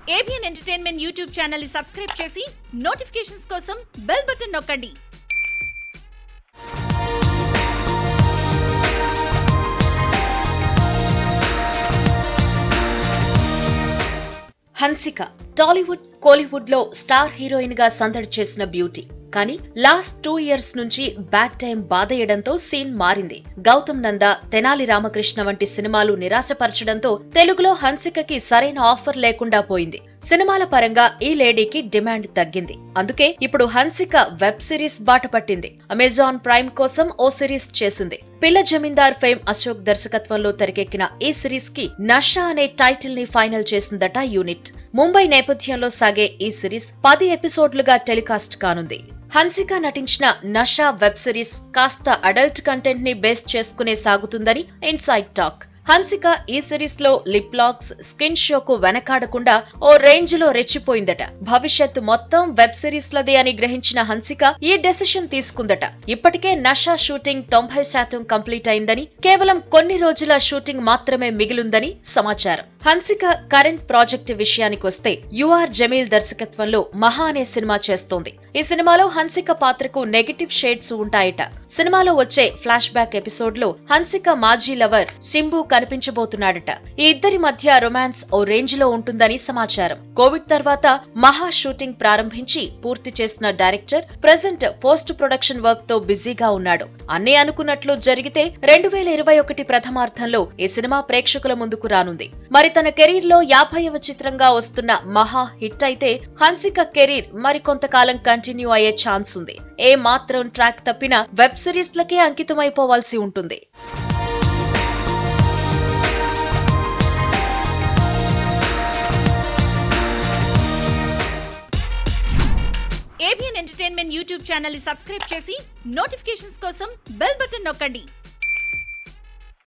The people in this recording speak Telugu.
ఏబిఎన్ ఎంటర్టైన్మెంట్ యూట్యూబ్ ఛానల్ ని సబ్స్క్రైబ్ చేసి నోటిఫికేషన్స్ కోసం బెల్ బటన్ నొక్కండి హన్సిక టాలీవుడ్ కోలీవుడ్ లో స్టార్ హీరోయిన్ గా సందడి చేసిన బ్యూటీ కానీ లాస్ట్ టూ ఇయర్స్ నుంచి బ్యాక్ టైం బాధేయడంతో సీన్ మారింది గౌతమ్ నంద తెనాలి రామకృష్ణ వంటి సినిమాలు నిరాశపరచడంతో తెలుగులో హన్సికకి సరైన ఆఫర్ లేకుండా పోయింది సినిమాల పరంగా ఈ లేడీకి డిమాండ్ తగ్గింది అందుకే ఇప్పుడు హన్సిక వెబ్ సిరీస్ బాట పట్టింది అమెజాన్ ప్రైమ్ కోసం ఓ సిరీస్ చేసింది పిల్ల జమీందార్ ఫేమ్ అశోక్ దర్శకత్వంలో తెరకెక్కిన ఈ సిరీస్ కి నషా అనే టైటిల్ ని ఫైనల్ చేసిందట యూనిట్ ముంబై నేపథ్యంలో సాగే ఈ సిరీస్ పది ఎపిసోడ్లుగా టెలికాస్ట్ కానుంది హన్సిక నటించిన నషా వెబ్ సిరీస్ కాస్త అడల్ట్ కంటెంట్ ని బేస్ చేసుకునే సాగుతుందని ఇన్సైడ్ టాక్ హన్సిక ఈ సిరీస్ లో లిప్ లాక్స్ స్కిన్ షోకు వెనకాడకుండా ఓ రేంజ్ లో రెచ్చిపోయిందట భవిష్యత్తు మొత్తం వెబ్ సిరీస్ లదే అని గ్రహించిన హన్సిక ఈ డెసిషన్ తీసుకుందట ఇప్పటికే నషా షూటింగ్ తొంభై శాతం కంప్లీట్ అయిందని కేవలం కొన్ని రోజుల షూటింగ్ మాత్రమే మిగిలుందని సమాచారం హన్సిక కరెంట్ ప్రాజెక్ట్ విషయానికి వస్తే యుఆర్ జమీల్ దర్శకత్వంలో మహా అనే సినిమా చేస్తోంది ఈ సినిమాలో హన్సిక పాత్రకు నెగటివ్ షేడ్స్ ఉంటాయట సినిమాలో వచ్చే ఫ్లాష్ బ్యాక్ ఎపిసోడ్ లో హన్సిక మాజీ లవర్ సింబు కనిపించబోతున్నాడట ఈ ఇద్దరి మధ్య రొమాన్స్ ఓ రేంజ్ లో ఉంటుందని సమాచారం కోవిడ్ తర్వాత మహా షూటింగ్ ప్రారంభించి పూర్తి చేసిన director present post production work తో బిజీగా ఉన్నాడు అన్నీ అనుకున్నట్లు జరిగితే రెండు వేల ఇరవై ఒకటి ప్రథమార్థంలో ఈ సినిమా ప్రేక్షకుల ముందుకు రానుంది మరి తన కెరీర్ లో యాభైవ చిత్రంగా వస్తున్న మహా హిట్ అయితే హన్సిక కెరీర్ మరి కొంతకాలం కంటిన్యూ అయ్యే ఛాన్స్ ఉంది ఏ మాత్రం ట్రాక్ తప్పినా వెబ్ సిరీస్లకే అంకితమైపోవాల్సి ఉంటుంది ఏబిఎన్ ఎంటర్టైన్మెంట్ యూట్యూబ్ ఛానల్ ని సబ్స్క్రైబ్ చేసి నోటిఫికేషన్స్ కోసం బెల్ బటన్ నొక్కండి